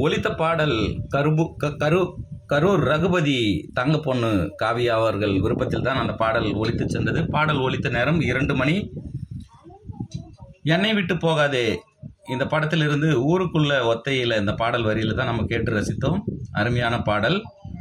ஒலித்த பாடல் கருபு க- கரு கரூர் ரகுபதி தங்க பொண்ணு காவியா அவர்கள் விருப்பத்தில் தான் அந்த பாடல் ஒலித்து சென்றது பாடல் ஒலித்த நேரம் இரண்டு மணி என்னை விட்டு போகாதே இந்த படத்திலிருந்து ஊருக்குள்ள ஒத்தையில இந்த பாடல் வரியில தான் நம்ம கேட்டு ரசித்தோம் அருமையான பாடல்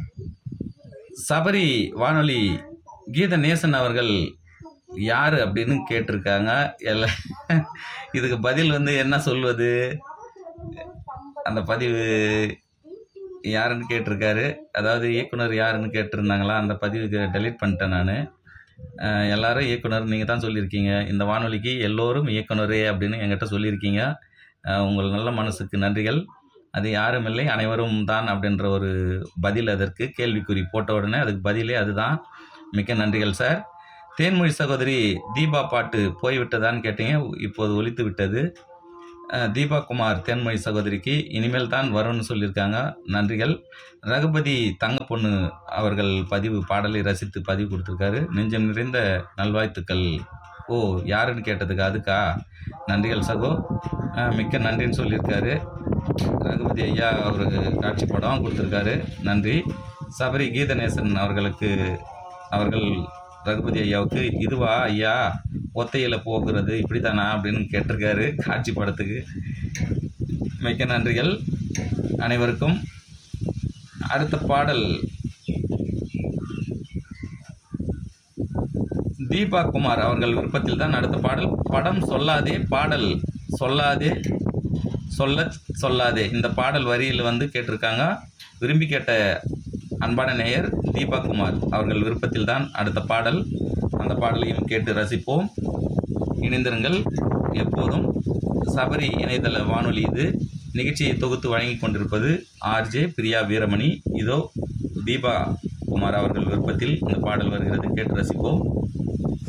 சபரி வானொலி கீத நேசன் அவர்கள் யார் அப்படின்னு கேட்டிருக்காங்க எல்லாம் இதுக்கு பதில் வந்து என்ன சொல்வது அந்த பதிவு யாருன்னு கேட்டிருக்காரு அதாவது இயக்குனர் யாருன்னு கேட்டிருந்தாங்களா அந்த பதிவுக்கு டெலீட் பண்ணிட்டேன் நான் எல்லாரும் இயக்குனர் நீங்கள் தான் சொல்லியிருக்கீங்க இந்த வானொலிக்கு எல்லோரும் இயக்குனரே அப்படின்னு என்கிட்ட சொல்லியிருக்கீங்க அஹ், உங்கள் நல்ல மனசுக்கு நன்றிகள் அது யாரும் இல்லை அனைவரும் தான் அப்படின்ற ஒரு பதில் அதற்கு கேள்விக்குறி போட்ட உடனே அதுக்கு பதிலே அதுதான் மிக்க நன்றிகள் சார் தேன்மொழி சகோதரி தீபா பாட்டு போய்விட்டதான்னு கேட்டீங்க இப்போது ஒலித்து விட்டது அஹ், தீபா குமார் தேன்மொழி சகோதரிக்கு இனிமேல் தான் வரும்னு சொல்லியிருக்காங்க நன்றிகள் ரகுபதி தங்க பொண்ணு அவர்கள் பதிவு பாடலை ரசித்து பதிவு கொடுத்துருக்காரு நெஞ்சம் நிறைந்த நல்வாழ்த்துக்கள் ஓ யாருன்னு கேட்டதுக்கு அதுக்கா நன்றிகள் சகோ அஹ், மிக்க நன்றின்னு சொல்லியிருக்காரு ரகுபதி ஐயா அவருக்கு காட்சி படம் கொடுத்துருக்காரு நன்றி சபரி கீதநேசன் அவர்களுக்கு அவர்கள் ரகுபதி ஐயாவுக்கு இதுவா ஐயா ஒத்தையில் போகிறது இப்படித்தானா அப்படின்னு கேட்டிருக்காரு காட்சி படத்துக்கு மிக்க நன்றிகள் அனைவருக்கும் அடுத்த பாடல் தீபா குமார் அவர்கள் விருப்பத்தில் தான் அடுத்த பாடல் படம் சொல்லாதே பாடல் சொல்லாதே சொல்ல சொல்லாதே இந்த பாடல் வரியில் வந்து கேட்டிருக்காங்க விரும்பி கேட்ட அன்பான நேயர் தீபா குமார் அவர்கள் விருப்பத்தில் தான் அடுத்த பாடல் அந்த பாடலையும் கேட்டு ரசிப்போம் இணைந்திருங்கள் எப்போதும் சபரி இணையதள வானொலி இது நிகழ்ச்சியை தொகுத்து வழங்கி கொண்டிருப்பது ஆர்ஜே பிரியா வீரமணி இதோ தீபா குமார் அவர்கள் விருப்பத்தில் இந்த பாடல் வருகிறது கேட்டு ரசிப்போம்